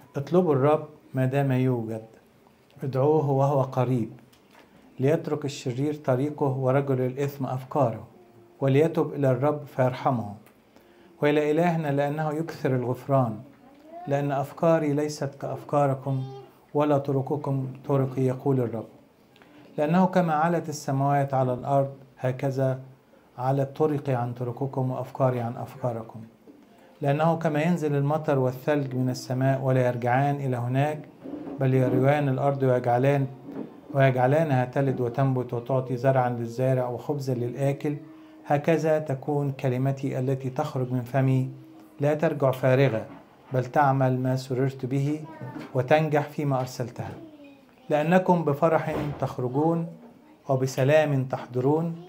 اطلبوا الرب ما دام يوجد ادعوه وهو قريب ليترك الشرير طريقه ورجل الإثم أفكاره وليتب إلى الرب فيرحمه وإلى إلهنا لأنه يكثر الغفران لأن أفكاري ليست كأفكاركم ولا طرقكم طرقي يقول الرب لأنه كما علت السماوات على الأرض هكذا علت طرقي عن طرقكم وأفكاري عن أفكاركم لأنه كما ينزل المطر والثلج من السماء ولا يرجعان إلى هناك بل يروان الأرض ويجعلان ويجعلانها تلد وتنبت وتعطي زرعا للزارع وخبزا للآكل هكذا تكون كلمتي التي تخرج من فمي لا ترجع فارغة بل تعمل ما سررت به وتنجح فيما أرسلتها لأنكم بفرح تخرجون وبسلام تحضرون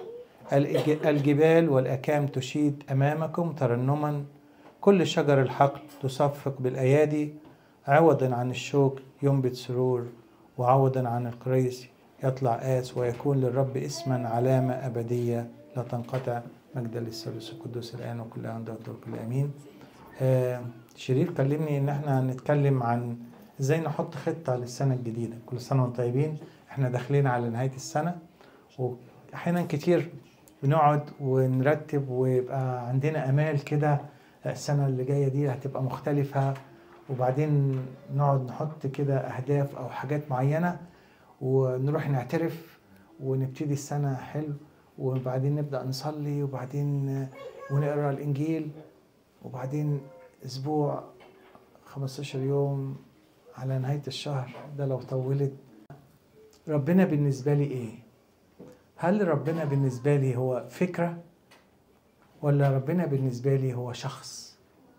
الجبال والأكام تشيد أمامكم ترنما كل شجر الحق تصفق بالأيادي عوضا عن الشوك ينبت سرور وعوضا عن القريس يطلع آس ويكون للرب اسما علامة أبدية لا تنقطع مجدا للثالوث القدوس الآن وكل آن دكتور كل أمين آه شريف كلمني إن احنا هنتكلم عن ازاي نحط خطة للسنة الجديدة كل سنة وانتم طيبين احنا داخلين على نهاية السنة وأحيانا كتير بنقعد ونرتب ويبقى عندنا امال كده السنه اللي جايه دي هتبقى مختلفه وبعدين نقعد نحط كده اهداف او حاجات معينه ونروح نعترف ونبتدي السنه حلو وبعدين نبدا نصلي وبعدين ونقرا الانجيل وبعدين اسبوع 15 يوم على نهايه الشهر ده لو طولت ربنا بالنسبه لي ايه هل ربنا بالنسبة لي هو فكرة ولا ربنا بالنسبة لي هو شخص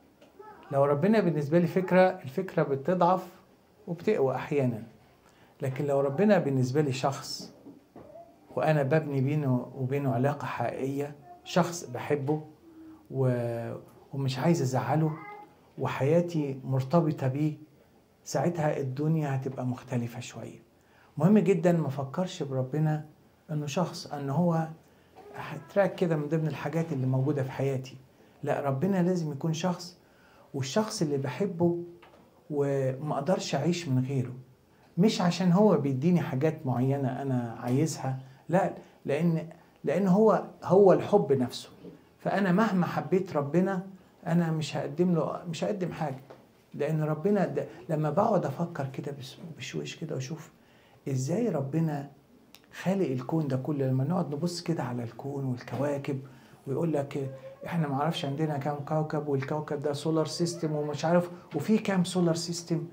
لو ربنا بالنسبة لي فكرة الفكرة بتضعف وبتقوى أحيانا لكن لو ربنا بالنسبة لي شخص وأنا ببني بينه وبينه علاقة حقيقية شخص بحبه و... ومش عايز أزعله وحياتي مرتبطة بيه ساعتها الدنيا هتبقى مختلفة شوية مهم جدا ما فكرش بربنا انه شخص ان هو تراك كده من ضمن الحاجات اللي موجوده في حياتي لا ربنا لازم يكون شخص والشخص اللي بحبه وما اقدرش اعيش من غيره مش عشان هو بيديني حاجات معينه انا عايزها لا لان لان هو هو الحب نفسه فانا مهما حبيت ربنا انا مش هقدم له مش هقدم حاجه لان ربنا ده لما بقعد افكر كده بشويش كده واشوف ازاي ربنا خالق الكون ده كله لما نقعد نبص كده على الكون والكواكب ويقول لك احنا ما عرفش عندنا كام كوكب والكوكب ده سولار سيستم ومش عارف وفي كام سولار سيستم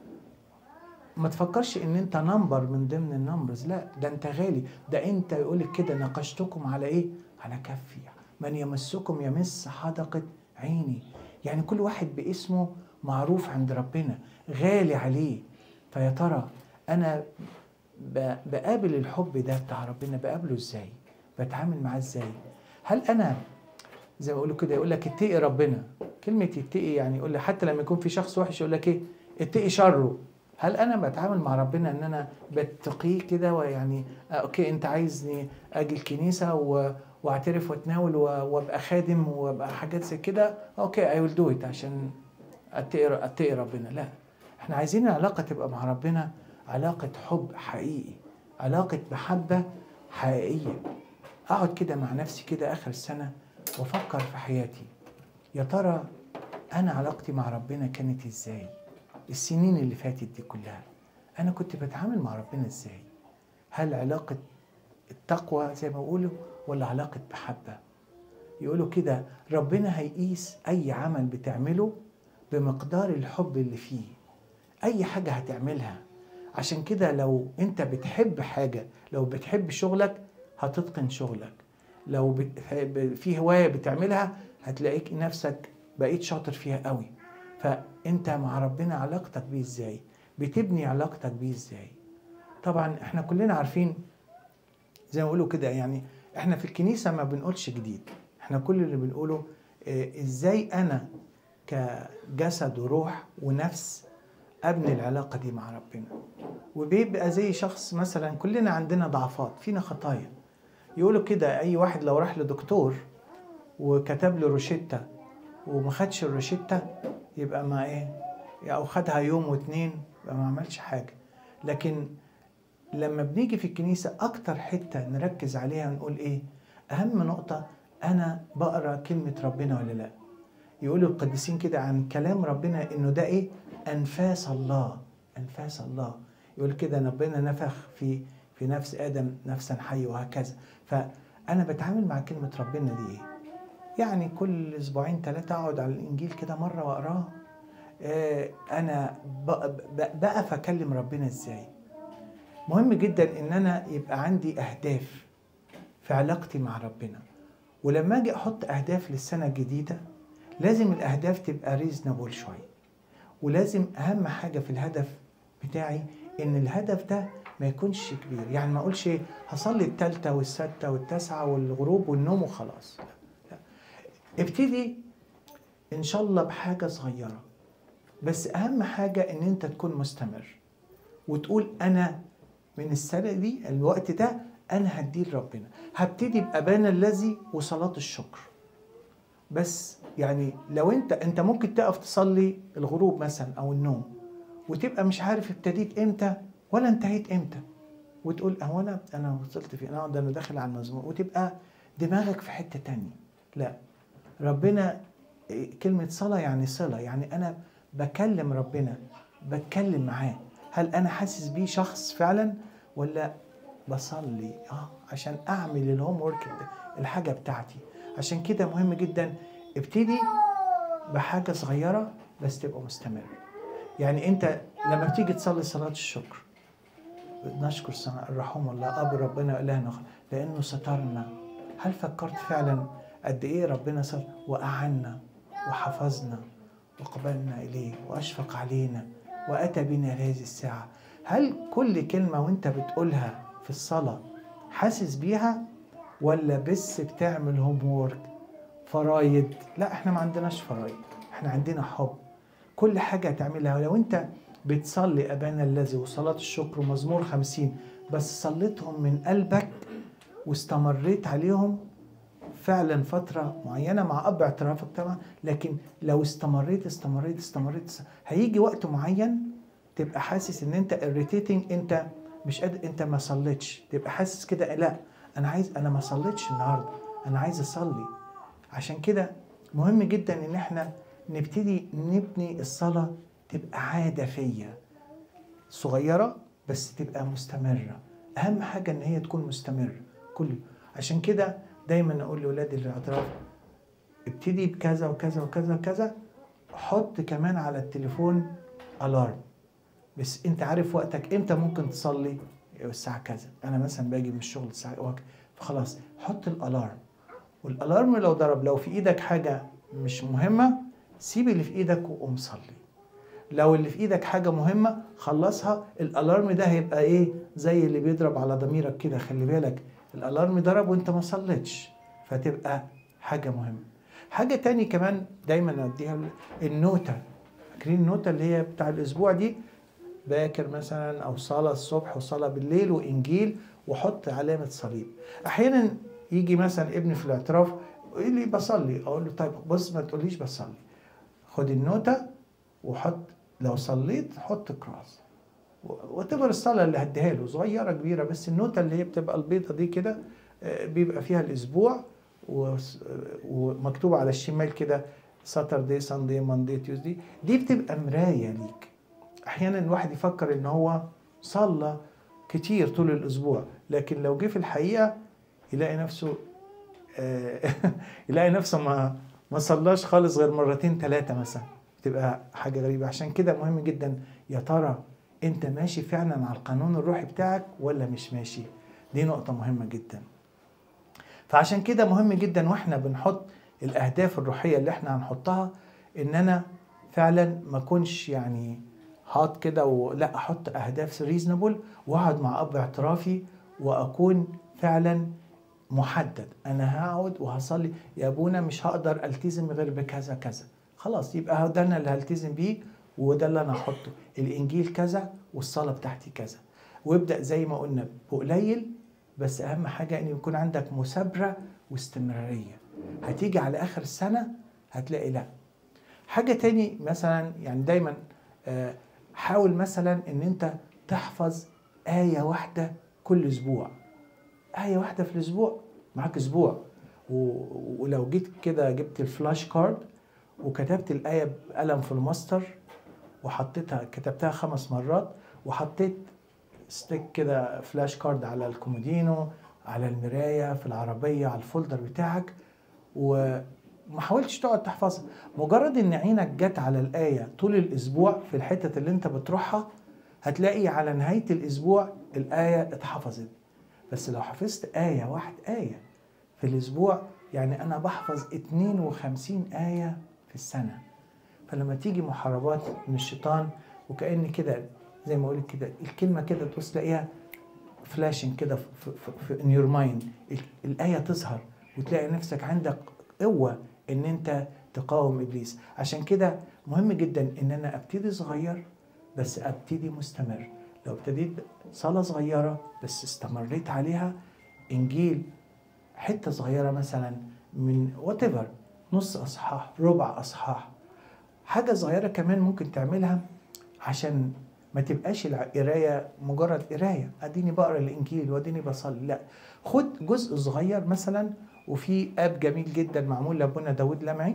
ما تفكرش ان انت نمبر من ضمن النمبرز لا ده انت غالي ده انت يقول لك كده ناقشتكم على ايه على كفي من يمسكم يمس حدقة عيني يعني كل واحد باسمه معروف عند ربنا غالي عليه فيا ترى انا بقابل الحب ده بتاع ربنا بقابله ازاي بتعامل معاه ازاي هل انا زي ما بيقولوا كده يقول لك اتقي ربنا كلمه اتقي يعني يقول لك حتى لما يكون في شخص وحش يقول لك ايه اتقي شره هل انا بتعامل مع ربنا ان انا بتقيه كده ويعني اوكي انت عايزني اجي الكنيسه و... واعترف واتناول وابقى خادم وابقى حاجات زي كده اوكي اي ويل دو ات عشان اتقي اتقي ربنا لا احنا عايزين العلاقه تبقى مع ربنا علاقة حب حقيقي علاقة محبة حقيقية أقعد كده مع نفسي كده آخر السنة وأفكر في حياتي يا ترى أنا علاقتي مع ربنا كانت إزاي السنين اللي فاتت دي كلها أنا كنت بتعامل مع ربنا إزاي هل علاقة التقوى زي ما بيقولوا ولا علاقة محبة يقولوا كده ربنا هيقيس أي عمل بتعمله بمقدار الحب اللي فيه أي حاجة هتعملها عشان كده لو انت بتحب حاجة لو بتحب شغلك هتتقن شغلك لو في هواية بتعملها هتلاقيك نفسك بقيت شاطر فيها قوي فانت مع ربنا علاقتك بيه ازاي بتبني علاقتك بيه ازاي طبعا احنا كلنا عارفين زي ما بيقولوا كده يعني احنا في الكنيسة ما بنقولش جديد احنا كل اللي بنقوله اه ازاي انا كجسد وروح ونفس ابني العلاقه دي مع ربنا وبيبقى زي شخص مثلا كلنا عندنا ضعفات فينا خطايا يقولوا كده اي واحد لو راح لدكتور وكتب له روشته وما خدش الروشته يبقى ما ايه او خدها يوم واتنين ما عملش حاجه لكن لما بنيجي في الكنيسه اكتر حته نركز عليها نقول ايه اهم نقطه انا بقرا كلمه ربنا ولا لا يقولوا القديسين كده عن كلام ربنا انه ده ايه انفاس الله انفاس الله يقول كده ربنا نفخ في في نفس ادم نفسا حي وهكذا فانا بتعامل مع كلمه ربنا دي ايه يعني كل اسبوعين ثلاثه اقعد على الانجيل كده مره واقراه آه انا بقف اكلم ربنا ازاي مهم جدا ان انا يبقى عندي اهداف في علاقتي مع ربنا ولما اجي احط اهداف للسنه الجديده لازم الاهداف تبقى ريزنبل شويه ولازم اهم حاجه في الهدف بتاعي ان الهدف ده ما يكونش كبير يعني ما اقولش هصلي التالتة والستة والتاسعة والغروب والنوم وخلاص لا. لا. ابتدي ان شاء الله بحاجة صغيرة بس اهم حاجة ان انت تكون مستمر وتقول انا من السنة دي الوقت ده انا هديه لربنا هبتدي بابانا الذي وصلاة الشكر بس يعني لو انت انت ممكن تقف تصلي الغروب مثلا او النوم وتبقى مش عارف ابتديت امتى ولا انتهيت امتى وتقول هو انا انا وصلت في انا انا داخل على المزمور وتبقى دماغك في حته تانية لا ربنا كلمة صلاة يعني صلة يعني أنا بكلم ربنا بتكلم معاه هل أنا حاسس بيه شخص فعلا ولا بصلي اه عشان أعمل الهوم ورك الحاجة بتاعتي عشان كده مهم جدا ابتدي بحاجة صغيرة بس تبقى مستمر يعني انت لما بتيجي تصلي صلاة الشكر نشكر الرحوم الله اب ربنا الهنا لانه سترنا هل فكرت فعلا قد ايه ربنا صار واعنا وحفظنا وقبلنا اليه واشفق علينا واتى بنا هذه الساعه هل كل كلمه وانت بتقولها في الصلاه حاسس بيها ولا بس بتعمل هوم وورك فرايد لا احنا ما عندناش فرايد احنا عندنا حب كل حاجة تعملها ولو انت بتصلي أبانا الذي وصلاة الشكر ومزمور خمسين بس صليتهم من قلبك واستمريت عليهم فعلا فترة معينة مع أب اعترافك طبعا لكن لو استمريت استمريت استمريت هيجي وقت معين تبقى حاسس ان انت irritating انت مش قادر انت ما صليتش تبقى حاسس كده لا انا عايز انا ما صليتش النهارده انا عايز اصلي عشان كده مهم جدا ان احنا نبتدي نبني الصلاة تبقى عادة فيا صغيرة بس تبقى مستمرة أهم حاجة إن هي تكون مستمرة كل عشان كده دايما أقول لأولادي الاعتراف ابتدي بكذا وكذا وكذا وكذا حط كمان على التليفون الارم بس انت عارف وقتك امتى ممكن تصلي الساعه كذا انا مثلا باجي من الشغل الساعه فخلاص حط الالارم والالارم لو ضرب لو في ايدك حاجه مش مهمه سيب اللي في ايدك وقوم صلي لو اللي في ايدك حاجة مهمة خلصها الالارم ده هيبقى ايه زي اللي بيضرب على ضميرك كده خلي بالك الالارم ضرب وانت ما صليتش فتبقى حاجة مهمة حاجة تاني كمان دايما اديها النوتة فاكرين النوتة اللي هي بتاع الاسبوع دي باكر مثلا او صلاة الصبح وصلاة بالليل وانجيل وحط علامة صليب احيانا يجي مثلا ابني في الاعتراف يقول لي بصلي اقول له طيب بص ما تقوليش بصلي خد النوتة وحط لو صليت حط كراس وتبر الصلاة اللي هديها له صغيرة كبيرة بس النوتة اللي هي بتبقى البيضة دي كده بيبقى فيها الأسبوع ومكتوب على الشمال كده ساتردي ساندي ماندي تيوزدي دي بتبقى مراية ليك أحيانا الواحد يفكر إن هو صلى كتير طول الأسبوع لكن لو جه في الحقيقة يلاقي نفسه يلاقي نفسه ما ما صلاش خالص غير مرتين ثلاثة مثلا بتبقى حاجة غريبة عشان كده مهم جدا يا ترى انت ماشي فعلا على القانون الروحي بتاعك ولا مش ماشي دي نقطة مهمة جدا فعشان كده مهم جدا واحنا بنحط الاهداف الروحية اللي احنا هنحطها ان انا فعلا ما اكونش يعني حاط كده ولا احط اهداف ريزنبل واقعد مع اب اعترافي واكون فعلا محدد انا هقعد وهصلي يا ابونا مش هقدر التزم غير بكذا كذا خلاص يبقى ده انا اللي هلتزم بيه وده اللي انا هحطه الانجيل كذا والصلاه بتاعتي كذا وابدا زي ما قلنا بقليل بس اهم حاجه ان يكون عندك مثابره واستمراريه هتيجي على اخر السنه هتلاقي لا حاجه تاني مثلا يعني دايما آه، حاول مثلا ان انت تحفظ آية واحدة كل اسبوع آية واحدة في الاسبوع معاك اسبوع و- ولو جيت كده جبت الفلاش كارد وكتبت الآية بقلم في الماستر وحطيتها كتبتها خمس مرات وحطيت ستيك كده فلاش كارد على الكومودينو على المراية في العربية على الفولدر بتاعك وما حاولتش تقعد تحفظها مجرد ان عينك جت على الآية طول الأسبوع في الحتة اللي انت بتروحها هتلاقي على نهاية الأسبوع الآية اتحفظت بس لو حفظت آية واحد آية في الأسبوع يعني أنا بحفظ 52 آية في السنة فلما تيجي محاربات من الشيطان وكأن كده زي ما اقول كده الكلمة كده تبص تلاقيها فلاشنج كده في, في, في ان يور مايند الآية تظهر وتلاقي نفسك عندك قوة ان انت تقاوم ابليس عشان كده مهم جدا ان انا ابتدي صغير بس ابتدي مستمر لو ابتديت صلاة صغيرة بس استمريت عليها انجيل حتة صغيرة مثلا من وات نص اصحاح ربع اصحاح حاجة صغيرة كمان ممكن تعملها عشان ما تبقاش القراية مجرد قراية اديني بقرا الانجيل واديني بصلي لا خد جزء صغير مثلا وفي اب جميل جدا معمول لابونا داود لمعي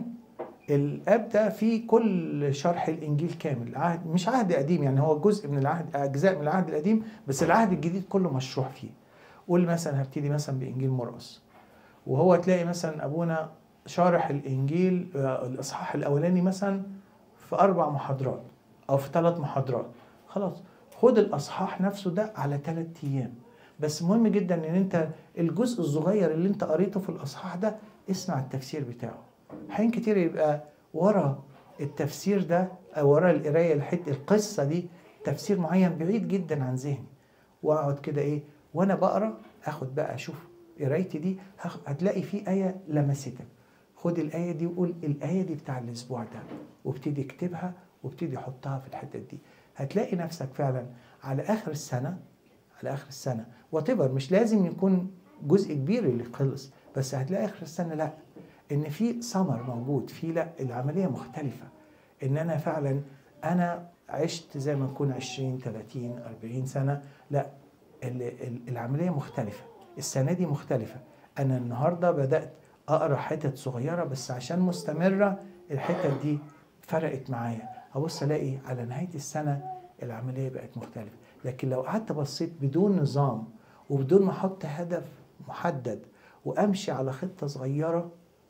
الاب ده فيه كل شرح الانجيل كامل عهد مش عهد قديم يعني هو جزء من العهد اجزاء من العهد القديم بس العهد الجديد كله مشروح فيه قول مثلا هبتدي مثلا بانجيل مرقس وهو تلاقي مثلا ابونا شارح الانجيل آه، الاصحاح الاولاني مثلا في اربع محاضرات او في ثلاث محاضرات خلاص خد الاصحاح نفسه ده على ثلاث ايام بس مهم جدا ان انت الجزء الصغير اللي انت قريته في الاصحاح ده اسمع التفسير بتاعه احيان كتير يبقى ورا التفسير ده او ورا القرايه الحته القصه دي تفسير معين بعيد جدا عن ذهني واقعد كده ايه وانا بقرا اخد بقى اشوف قرايتي دي هاخد- هتلاقي في ايه لمستك خد الايه دي وقول الايه دي بتاع الاسبوع ده وابتدي اكتبها وابتدي حطها في الحتت دي هتلاقي نفسك فعلا على اخر السنه على اخر السنه وات مش لازم يكون جزء كبير اللي خلص بس هتلاقي اخر السنه لا ان في سمر موجود في لا العمليه مختلفه ان انا فعلا انا عشت زي ما نكون 20 30 40 سنه لا ال- ال- العمليه مختلفه السنه دي مختلفه انا النهارده بدات اقرا حتت صغيره بس عشان مستمره الحتت دي فرقت معايا ابص الاقي على نهايه السنه العمليه بقت مختلفه لكن لو قعدت بصيت بدون نظام وبدون ما احط هدف محدد وامشي على خطه صغيره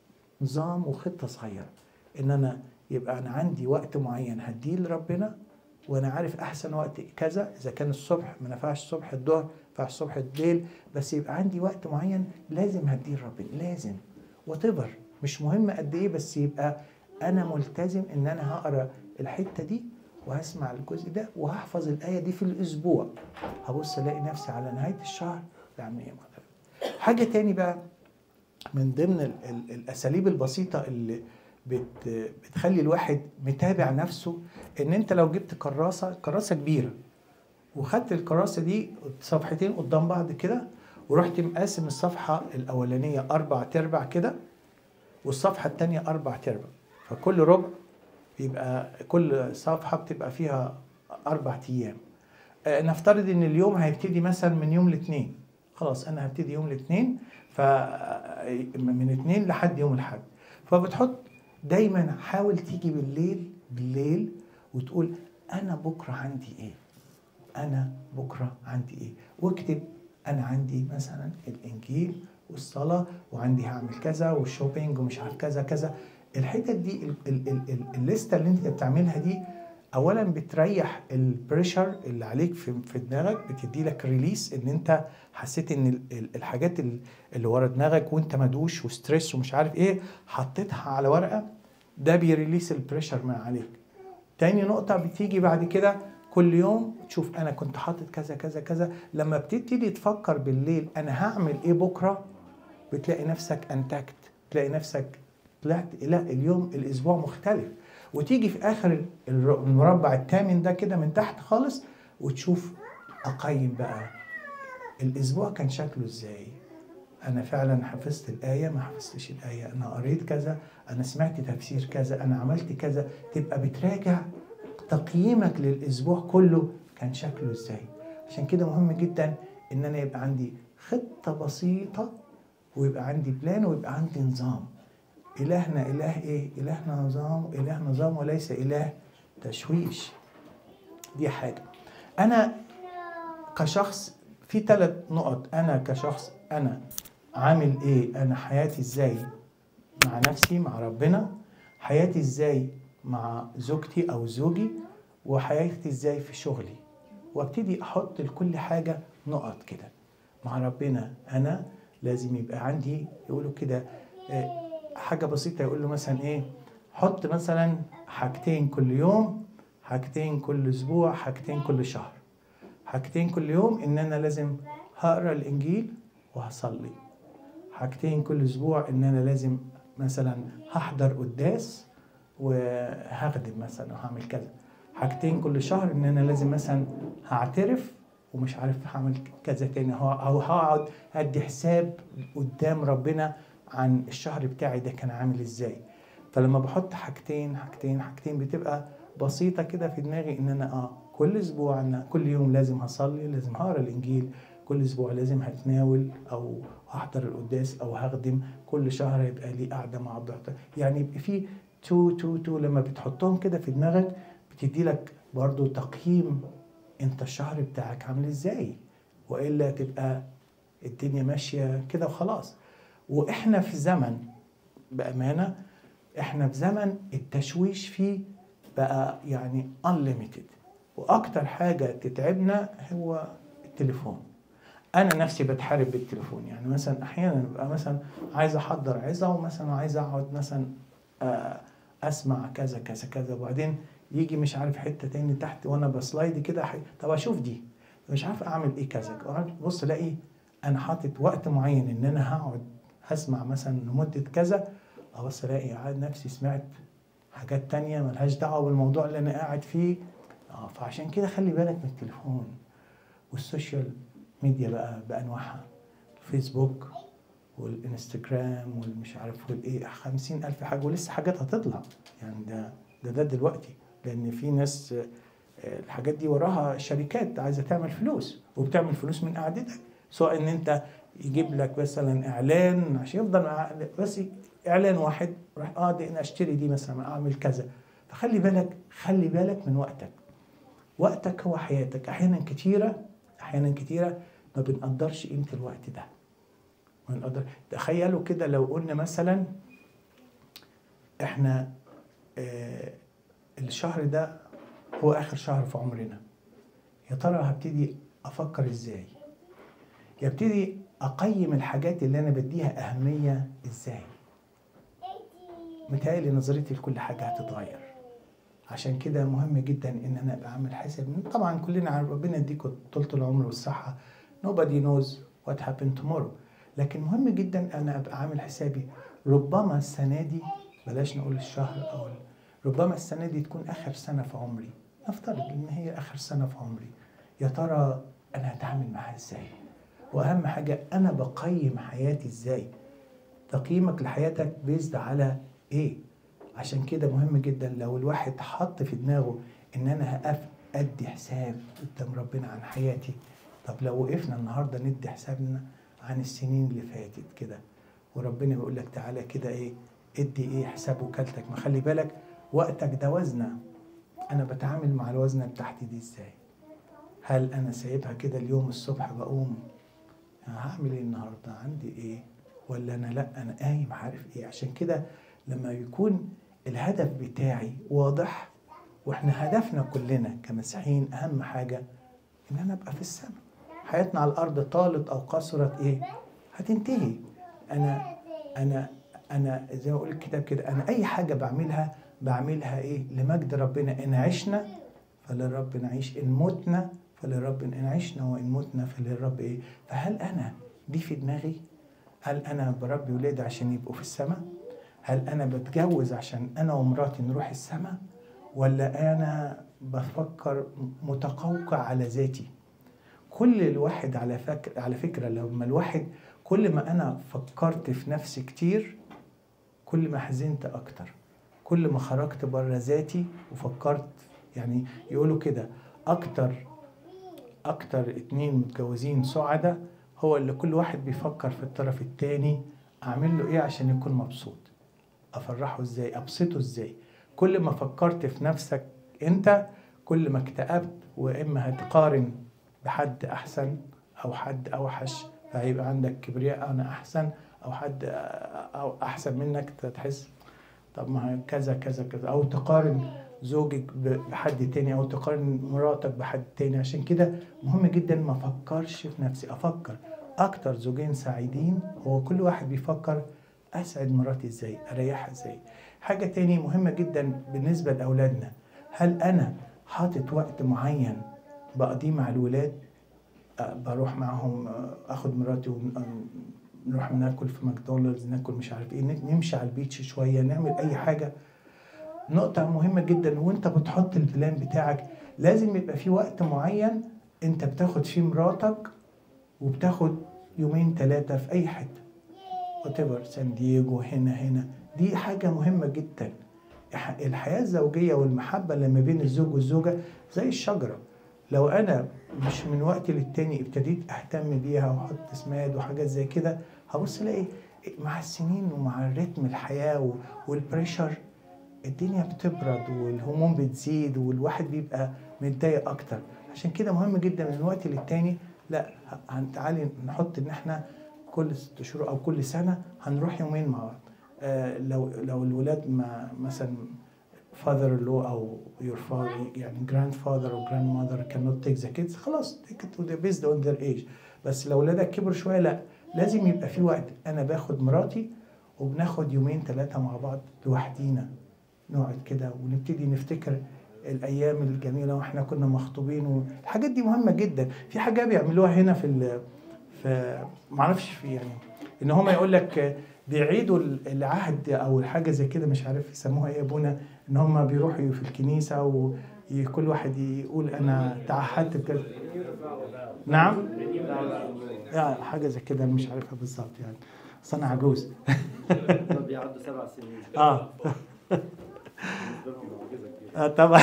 نظام وخطه صغيره ان انا يبقى انا عندي وقت معين هديه لربنا وانا عارف احسن وقت كذا اذا كان الصبح ما نفعش الصبح الظهر ما نفعش الصبح الليل بس يبقى عندي وقت معين لازم هديه لربنا لازم وتبر مش مهم قد ايه بس يبقى انا ملتزم ان انا هقرا الحته دي وهسمع الجزء ده وهحفظ الايه دي في الاسبوع هبص الاقي نفسي على نهايه الشهر العمليه مختلفه حاجه تاني بقى من ضمن ال ال الاساليب البسيطه اللي بت بتخلي الواحد متابع نفسه ان انت لو جبت كراسه كراسه كبيره وخدت الكراسه دي صفحتين قدام بعض كده ورحت مقاسم الصفحه الاولانيه اربع تربع كده والصفحه الثانيه اربع تربع فكل ربع يبقى كل صفحه بتبقى فيها اربع ايام آه، نفترض ان اليوم هيبتدي مثلا من يوم الاثنين خلاص انا هبتدي يوم الاثنين ف من اثنين لحد يوم الاحد فبتحط دايما حاول تيجي بالليل بالليل وتقول انا بكره عندي ايه انا بكره عندي ايه واكتب انا عندي مثلا الانجيل والصلاه وعندي هعمل كذا والشوبينج ومش عارف كذا كذا الحتت دي ال- ال- ال- ال- الليسته اللي انت بتعملها دي اولا بتريح البريشر اللي عليك في في دماغك بتدي لك ريليس ان انت حسيت ان ال- ال- الحاجات ال- اللي ورا دماغك وانت مدوش وستريس ومش عارف ايه حطيتها على ورقه ده بيريليس البريشر من عليك تاني نقطة بتيجي بعد كده كل يوم تشوف أنا كنت حاطط كذا كذا كذا لما بتبتدي تفكر بالليل أنا هعمل إيه بكرة بتلاقي نفسك أنتكت تلاقي نفسك طلعت لا اليوم الأسبوع مختلف وتيجي في آخر الر- المربع الثامن ده كده من تحت خالص وتشوف أقيم بقى الأسبوع كان شكله إزاي أنا فعلا حفظت الآية ما حفظتش الآية أنا قريت كذا أنا سمعت تفسير كذا أنا عملت كذا تبقى بتراجع تقييمك للاسبوع كله كان شكله ازاي عشان كده مهم جدا ان انا يبقى عندي خطه بسيطه ويبقى عندي بلان ويبقى عندي نظام الهنا اله ايه الهنا نظام اله نظام وليس اله تشويش دي حاجه انا كشخص في ثلاث نقط انا كشخص انا عامل ايه انا حياتي ازاي مع نفسي مع ربنا حياتي ازاي مع زوجتي او زوجي وحياتي ازاي في شغلي وابتدي احط لكل حاجه نقط كده مع ربنا انا لازم يبقى عندي يقولوا كده آه، حاجه بسيطه يقول له مثلا ايه حط مثلا حاجتين كل يوم حاجتين كل اسبوع حاجتين كل شهر حاجتين كل يوم ان انا لازم هقرا الانجيل وهصلي حاجتين كل اسبوع ان انا لازم مثلا هحضر قداس وهخدم مثلا وهعمل كذا حاجتين كل شهر ان انا لازم مثلا هعترف ومش عارف هعمل كذا تاني هو- او هقعد ادي حساب قدام ربنا عن الشهر بتاعي ده كان عامل ازاي فلما بحط حاجتين حاجتين حاجتين بتبقى بسيطه كده في دماغي ان انا اه كل اسبوع انا كل يوم لازم هصلي لازم هقرا الانجيل كل اسبوع لازم هتناول او هحضر القداس او هخدم كل شهر يبقى لي قاعده مع الضغط يعني يبقى في تو تو تو لما بتحطهم كده في دماغك بتدي لك برضو تقييم انت الشهر بتاعك عامل ازاي والا تبقى الدنيا ماشيه كده وخلاص واحنا في زمن بامانه احنا في زمن التشويش فيه بقى يعني unlimited واكتر حاجه تتعبنا هو التليفون انا نفسي بتحارب بالتليفون يعني مثلا احيانا ببقى مثلا عايز احضر عظه ومثلا عايز اقعد مثلا آه، اسمع كذا كذا كذا وبعدين يجي مش عارف حته تاني تحت وانا بسلايد كده ح- طب اشوف دي مش عارف اعمل ايه كذا أقعد بص الاقي انا حاطط وقت معين ان انا هقعد هسمع مثلا لمده كذا ابص الاقي قاعد نفسي سمعت حاجات تانية ملهاش دعوه بالموضوع اللي انا قاعد فيه اه فعشان كده خلي بالك من التليفون والسوشيال ميديا بقى بانواعها الفيسبوك والانستجرام والمش عارف والايه خمسين الف حاجه ولسه حاجات هتطلع يعني ده ده ده دلوقتي لان في ناس آه، الحاجات دي وراها شركات عايزه تعمل فلوس وبتعمل فلوس من قعدتك سواء ان انت يجيب لك مثلا اعلان عشان يفضل مع بس اعلان واحد راح اه دي انا اشتري دي مثلا اعمل كذا فخلي بالك خلي بالك من وقتك وقتك هو حياتك احيانا كتيره احيانا كتيره ما بنقدرش قيمه الوقت ده ما نقدر تخيلوا كده لو قلنا مثلا احنا آه الشهر ده هو اخر شهر في عمرنا يا ترى هبتدي افكر ازاي يبتدي اقيم الحاجات اللي انا بديها اهميه ازاي متهيألي نظرتي لكل حاجه هتتغير عشان كده مهم جدا ان انا ابقى عامل حساب طبعا كلنا عارف ربنا يديكم طولة العمر والصحه nobody knows what happened tomorrow لكن مهم جدا انا ابقى عامل حسابي ربما السنه دي بلاش نقول الشهر او ال- ربما السنه دي تكون اخر سنه في عمري نفترض ان هي اخر سنه في عمري يا ترى انا هتعامل معاها ازاي واهم حاجه انا بقيم حياتي ازاي تقييمك لحياتك بيزد على ايه عشان كده مهم جدا لو الواحد حط في دماغه ان انا هقف ادي حساب قدام ربنا عن حياتي طب لو وقفنا النهارده ندي حسابنا عن السنين اللي فاتت كده وربنا بيقول لك تعالى كده ايه ادي ايه حساب وكالتك ما خلي بالك وقتك ده وزنه انا بتعامل مع الوزنه بتاعتي دي ازاي هل انا سايبها كده اليوم الصبح بقوم أنا هعمل ايه النهارده عندي ايه ولا انا لا انا قايم عارف ايه عشان كده لما يكون الهدف بتاعي واضح واحنا هدفنا كلنا كمسيحيين اهم حاجه ان انا ابقى في السماء حياتنا على الارض طالت او قصرت ايه هتنتهي انا انا انا زي ما اقول الكتاب كده انا اي حاجه بعملها بعملها ايه لمجد ربنا ان عشنا فللرب نعيش ان متنا فللرب ان عشنا وان متنا فللرب ايه فهل انا دي في دماغي هل انا بربي ولادي عشان يبقوا في السماء هل انا بتجوز عشان انا ومراتي نروح السماء ولا انا بفكر متقوقع على ذاتي كل الواحد على فكر على فكره لما الواحد كل ما انا فكرت في نفسي كتير كل ما حزنت اكتر كل ما خرجت بره ذاتي وفكرت يعني يقولوا كده اكتر اكتر اتنين متجوزين سعداء هو اللي كل واحد بيفكر في الطرف التاني اعمل له ايه عشان يكون مبسوط افرحه ازاي ابسطه ازاي كل ما فكرت في نفسك انت كل ما اكتئبت واما هتقارن بحد احسن او حد اوحش فهيبقى عندك كبرياء انا احسن او حد او احسن منك تحس طب ما كذا كذا كذا او تقارن زوجك بحد تاني او تقارن مراتك بحد تاني عشان كده مهم جدا ما افكرش في نفسي افكر اكتر زوجين سعيدين هو كل واحد بيفكر اسعد مراتي ازاي اريحها ازاي حاجة تاني مهمة جدا بالنسبة لأولادنا هل أنا حاطط وقت معين بقضيه مع الولاد بروح معهم اخد مراتي ونروح ناكل في ماكدونالدز ناكل مش عارف ايه نمشي على البيتش شويه نعمل اي حاجه نقطة مهمة جدا وانت بتحط البلان بتاعك لازم يبقى في وقت معين انت بتاخد فيه مراتك وبتاخد يومين ثلاثة في أي حتة whatever سان دييجو هنا هنا دي حاجة مهمة جدا الحياة الزوجية والمحبة اللي ما بين الزوج والزوجة زي الشجرة لو أنا مش من وقت للتاني ابتديت أهتم بيها وأحط سماد وحاجات زي كده هبص ألاقي مع السنين ومع الريتم الحياة والبريشر الدنيا بتبرد والهموم بتزيد والواحد بيبقى متضايق أكتر عشان كده مهم جدا من وقت للتاني لا تعالي نحط إن إحنا كل ست شهور أو كل سنة هنروح يومين مع بعض آه لو لو الولاد ما مثلا father in law او your father يعني grandfather or grandmother cannot take the kids خلاص take it to the based on their age بس لو ولادك كبروا شويه لا لازم يبقى في وقت انا باخد مراتي وبناخد يومين ثلاثه مع بعض لوحدينا نقعد كده ونبتدي نفتكر الايام الجميله واحنا كنا مخطوبين والحاجات دي مهمه جدا في حاجه بيعملوها هنا في ال في معرفش في يعني ان هم يقول لك بيعيدوا العهد او حاجه زي كده مش عارف يسموها ايه ابونا ان هم بيروحوا في الكنيسه وكل واحد يقول انا تعهدت بكذا نعم يعني حاجه زي كده مش عارفها بالظبط يعني اصل انا عجوز بيعدوا سبع سنين اه آه طبعا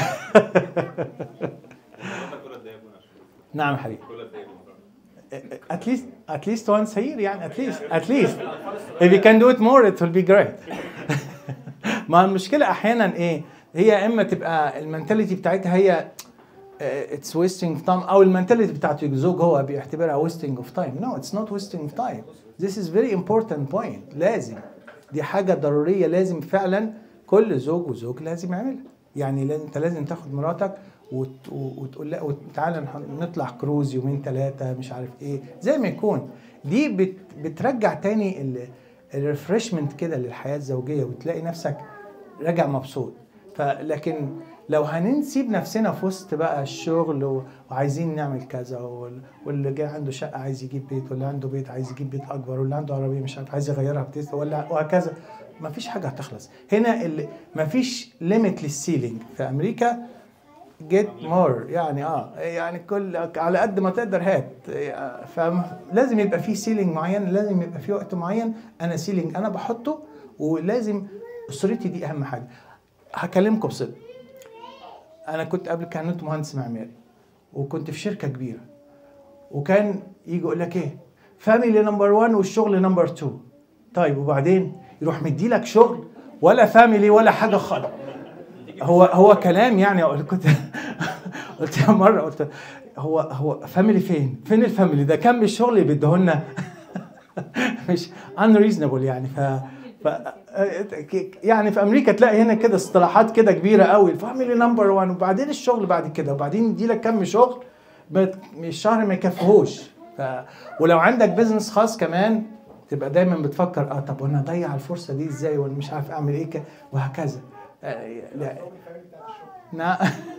نعم حبيبي at least at least once a year يعني at least at least if you can do it more it will be great ما المشكله احيانا ايه هي اما تبقى المنتاليتي بتاعتها هي اتس ويستنج تايم او المنتاليتي بتاعت الزوج هو بيعتبرها ويستنج اوف تايم نو اتس نوت ويستنج اوف تايم this is very important point لازم دي حاجه ضروريه لازم فعلا كل زوج وزوج لازم يعملها يعني لازم انت لازم تاخد مراتك وت... وتقول لا وتعالى نطلع كروز يومين ثلاثه مش عارف ايه زي ما يكون دي بت... بترجع تاني الريفرشمنت كده للحياه الزوجيه وتلاقي نفسك راجع مبسوط فلكن لو هنسيب نفسنا في وسط بقى الشغل وعايزين نعمل كذا واللي جاي عنده شقه عايز يجيب بيت واللي عنده بيت عايز يجيب بيت اكبر واللي عنده عربيه مش عارف عايز يغيرها بتيست ولا وهكذا ما فيش حاجه هتخلص هنا اللي ما فيش ليميت للسيلينج في امريكا جيت مور يعني اه يعني كل على قد ما تقدر هات فلازم يبقى في سيلينج معين لازم يبقى في وقت معين انا سيلينج انا بحطه ولازم اسرتي دي اهم حاجه هكلمكم بصدق انا كنت قبل كنت مهندس معماري وكنت في شركه كبيره وكان يجي يقول لك ايه فاميلي نمبر 1 والشغل نمبر 2 طيب وبعدين يروح مدي لك شغل ولا فاميلي ولا حاجه خالص هو هو كلام يعني كنت قلت مره قلت هو هو فاميلي فين؟ فين الفاميلي ده كم الشغل اللي بيديهولنا مش unreasonable يعني ف ف يعني في امريكا تلاقي هنا كده اصطلاحات كده كبيره قوي الفاميلي نمبر 1 وبعدين الشغل بعد كده وبعدين يدي لك كم شغل الشهر ما يكفيهوش ف... ولو عندك بزنس خاص كمان تبقى دايما بتفكر اه طب وانا اضيع الفرصه دي ازاي وانا مش عارف اعمل ايه ك... وهكذا آه لا نا...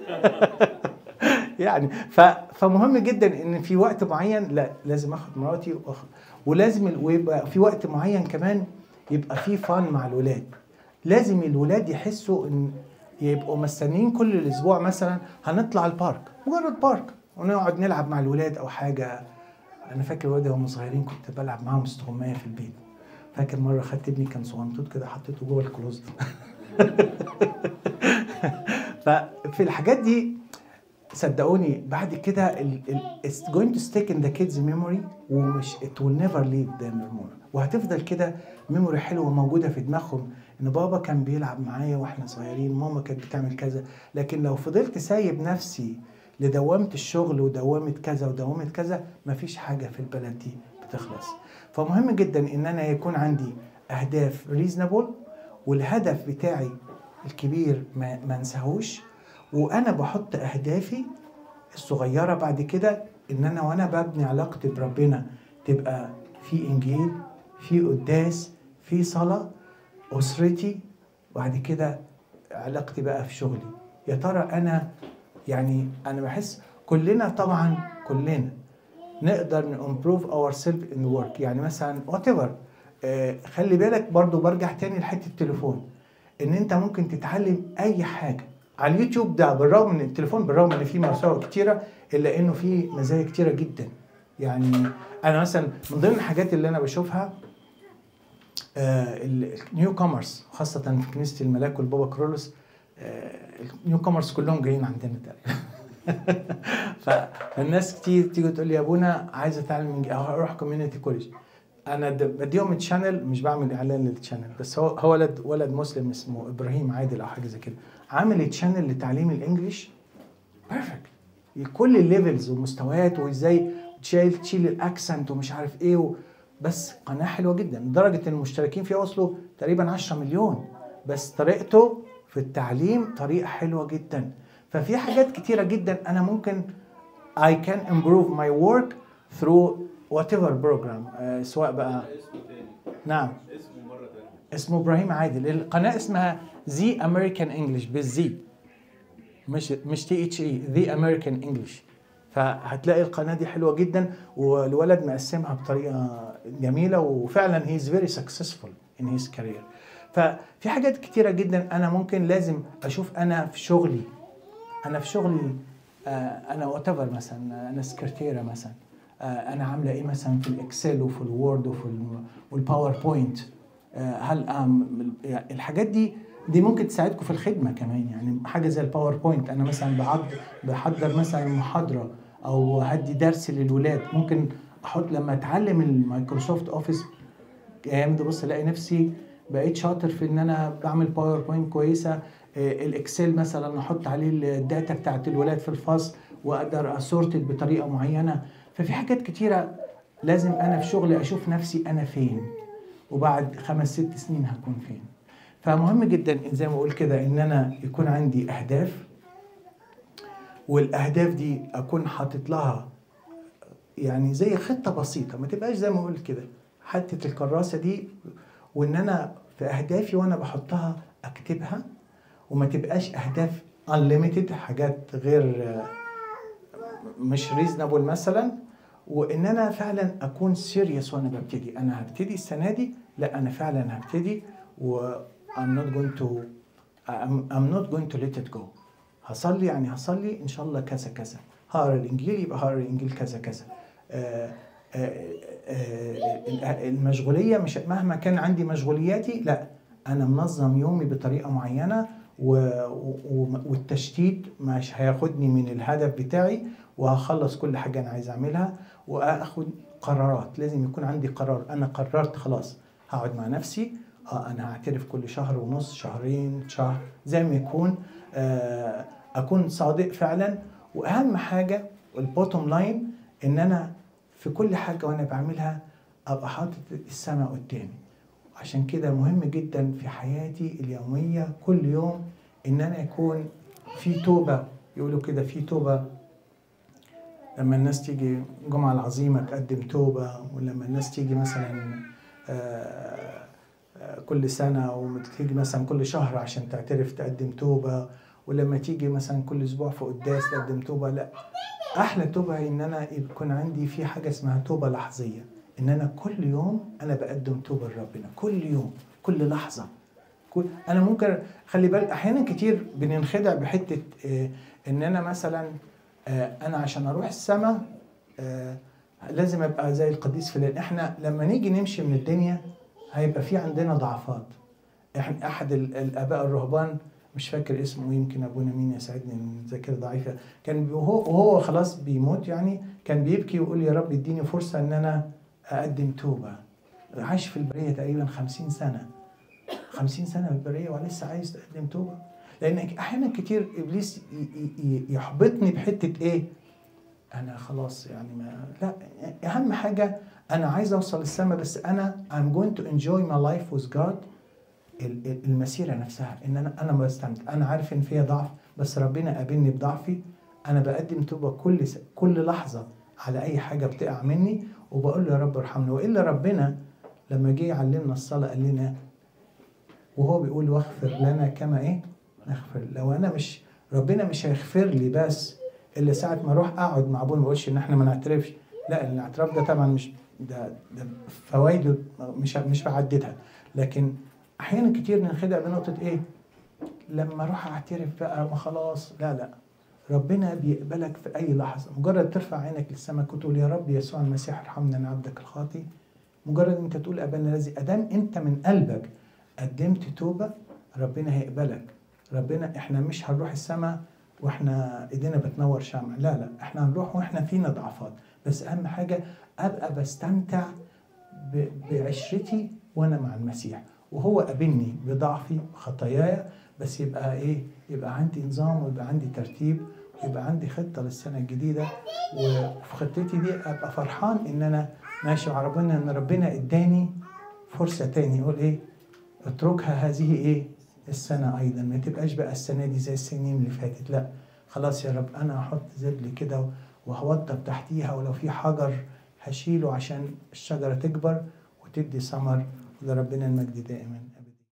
يعني ف... فمهم جدا ان في وقت معين لا لازم اخد مراتي واخد ولازم ويبقى في وقت معين كمان يبقى في فان مع الولاد لازم الولاد يحسوا ان يبقوا مستنيين كل الاسبوع مثلا هنطلع البارك مجرد بارك ونقعد نلعب مع الولاد او حاجه انا فاكر ولادي وهم صغيرين كنت بلعب معاهم استغمايه في البيت فاكر مره خدت ابني كان صغنطوط كده حطيته جوه الكلوزت ففي الحاجات دي صدقوني بعد كده ال- ال- it's going to stick in the kids memory ومش it will never leave them anymore وهتفضل كده ميموري حلوه موجوده في دماغهم ان بابا كان بيلعب معايا واحنا صغيرين ماما كانت بتعمل كذا لكن لو فضلت سايب نفسي لدوامه الشغل ودوامه كذا ودوامه كذا مفيش حاجه في البلد دي بتخلص فمهم جدا ان انا يكون عندي اهداف ريزنبل والهدف بتاعي الكبير ما ما انساهوش وانا بحط اهدافي الصغيره بعد كده ان انا وانا ببني علاقتي بربنا تبقى في انجيل في قداس في صلاه اسرتي وبعد كده علاقتي بقى في شغلي يا ترى انا يعني انا بحس كلنا طبعا كلنا نقدر نمبروف اور سيلف ان ورك يعني مثلا وات ايفر خلي بالك برضو برجع تاني لحته التليفون ان انت ممكن تتعلم اي حاجه على اليوتيوب ده بالرغم من التليفون بالرغم ان فيه مساوئ كتيره الا انه فيه مزايا كتيره جدا يعني انا مثلا من ضمن الحاجات اللي انا بشوفها النيو كومرز خاصه في كنيسه الملاك والبابا كرولوس النيو كومرز كلهم جايين عندنا تقريبا فالناس كتير تيجي تقول لي يا ابونا عايز اتعلم إنج- أو اروح كوميونتي كوليج انا د- بديهم تشانل مش بعمل اعلان للتشانل بس هو هو ولد ولد مسلم اسمه ابراهيم عادل او حاجه زي كده عامل تشانل لتعليم الانجليش بيرفكت كل الليفلز ومستويات وازاي تشيل تشيل الاكسنت ومش عارف ايه و... بس قناه حلوه جدا لدرجه ان المشتركين فيها وصلوا تقريبا 10 مليون بس طريقته في التعليم طريقه حلوه جدا ففي حاجات كتيره جدا انا ممكن I can improve my work through whatever program آه سواء بقى اسمه تاني نعم اسمه مرة تانية اسمه ابراهيم عادل القناه اسمها زي امريكان انجلش بالزي مش مش تي اتش اي ذا امريكان انجلش فهتلاقي القناه دي حلوه جدا والولد مقسمها بطريقه جميله وفعلا هي از فيري سكسسفول ان هيز كارير ففي حاجات كتيره جدا انا ممكن لازم اشوف انا في شغلي انا في شغلي آه، انا وات مثلا انا سكرتيره مثلا آه، انا عامله ايه مثلا في الاكسل وفي الوورد وفي ال- والباوربوينت آه، هل أعمل يعني الحاجات دي دي ممكن تساعدكم في الخدمه كمان يعني حاجه زي الباوربوينت انا مثلا بعض بحضر مثلا محاضره او هدي درس للولاد ممكن احط لما اتعلم المايكروسوفت اوفيس ايام دي بص الاقي نفسي بقيت شاطر في ان انا بعمل باوربوينت كويسه آه، الاكسل مثلا احط عليه الداتا بتاعت الولاد في الفصل واقدر اسورتد بطريقه معينه ففي حاجات كتيره لازم انا في شغلي اشوف نفسي انا فين وبعد خمس ست سنين هكون فين فمهم جدا زي ما اقول كده ان انا يكون عندي اهداف والاهداف دي اكون حاطط لها يعني زي خطه بسيطه ما تبقاش زي ما قلت كده حته الكراسه دي وان انا في اهدافي وانا بحطها اكتبها وما تبقاش اهداف unlimited حاجات غير آه، مش ريزنبل مثلا وان انا فعلا اكون سيريس وانا ببتدي انا هبتدي السنه دي لا انا فعلا هبتدي و I'm not going to I'm, I'm not going to let it go هصلي يعني هصلي ان شاء الله كذا كذا هقرا الانجيل يبقى هقرا الانجيل كذا كذا آه، آه، آه، المشغوليه مش مهما كان عندي مشغولياتي لا انا منظم يومي بطريقه معينه و... و... والتشتيت مش هياخدني من الهدف بتاعي وهخلص كل حاجه انا عايز اعملها واخد قرارات لازم يكون عندي قرار انا قررت خلاص هقعد مع نفسي اه انا هعترف كل شهر ونص شهرين شهر زي ما يكون آه اكون صادق فعلا واهم حاجه البوتوم لاين ان انا في كل حاجه وانا بعملها ابقى حاطط السماء قدامي عشان كده مهم جدا في حياتي اليوميه كل يوم ان انا يكون في توبه يقولوا كده في توبه لما الناس تيجي الجمعة العظيمة تقدم توبة ولما الناس تيجي مثلا آه، آه، كل سنة وتيجي مثلا كل شهر عشان تعترف تقدم توبة ولما تيجي مثلا كل أسبوع في قداس تقدم توبة لا أحلى توبة هي إن أنا يكون عندي في حاجة اسمها توبة لحظية إن أنا كل يوم أنا بقدم توبة لربنا كل يوم كل لحظة كل أنا ممكن خلي بالك أحيانا كتير بننخدع بحتة آه، إن أنا مثلا آه، انا عشان اروح السماء آه، لازم ابقى زي القديس فلان احنا لما نيجي نمشي من الدنيا هيبقى في عندنا ضعفات احنا احد ال- الاباء الرهبان مش فاكر اسمه يمكن ابونا مين يساعدني ان الذاكره ضعيفه كان بي- وهو وهو خلاص بيموت يعني كان بيبكي ويقول يا رب اديني فرصه ان انا اقدم توبه عايش في البريه تقريبا خمسين سنه خمسين سنه في البريه ولسه عايز تقدم توبه لان احيانا كتير ابليس ي- ي- ي- يحبطني بحته ايه انا خلاص يعني ما لا اهم حاجه انا عايز اوصل السما بس انا I'm going to enjoy my life with God ال- ال- المسيره نفسها ان انا انا بستمتع انا عارف ان فيها ضعف بس ربنا قابلني بضعفي انا بقدم توبه كل س... كل لحظه على اي حاجه بتقع مني وبقول له يا رب ارحمني والا ربنا لما جه يعلمنا الصلاه قال لنا وهو بيقول واغفر لنا كما ايه نغفر لو انا مش ربنا مش هيغفر لي بس الا ساعه ما اروح اقعد مع ابونا ما بقولش ان احنا ما نعترفش لا الاعتراف ده طبعا مش ده, ده فوائده مش مش بعددها لكن احيانا كتير ننخدع بنقطه ايه لما اروح اعترف بقى ما خلاص لا لا ربنا بيقبلك في اي لحظه مجرد ترفع عينك للسماء وتقول يا رب يسوع المسيح ارحمنا انا عبدك الخاطي مجرد انت تقول ابانا الذي ادام انت من قلبك قدمت توبه ربنا هيقبلك ربنا احنا مش هنروح السماء واحنا ايدينا بتنور شمع لا لا احنا هنروح واحنا فينا ضعفات بس اهم حاجه ابقى بستمتع ب- بعشرتي وانا مع المسيح وهو قابلني بضعفي وخطاياي بس يبقى ايه يبقى عندي نظام ويبقى عندي ترتيب ويبقى عندي خطه للسنه الجديده وفي خطتي دي ابقى فرحان ان انا ماشي مع ربنا ان ربنا اداني فرصه تاني يقول ايه اتركها هذه ايه السنه ايضا ما تبقاش بقى السنه دي زي السنين اللي فاتت لا خلاص يا رب انا هحط زبل كده وهوضب تحتيها ولو في حجر هشيله عشان الشجره تكبر وتدي ثمر ولربنا المجد دائما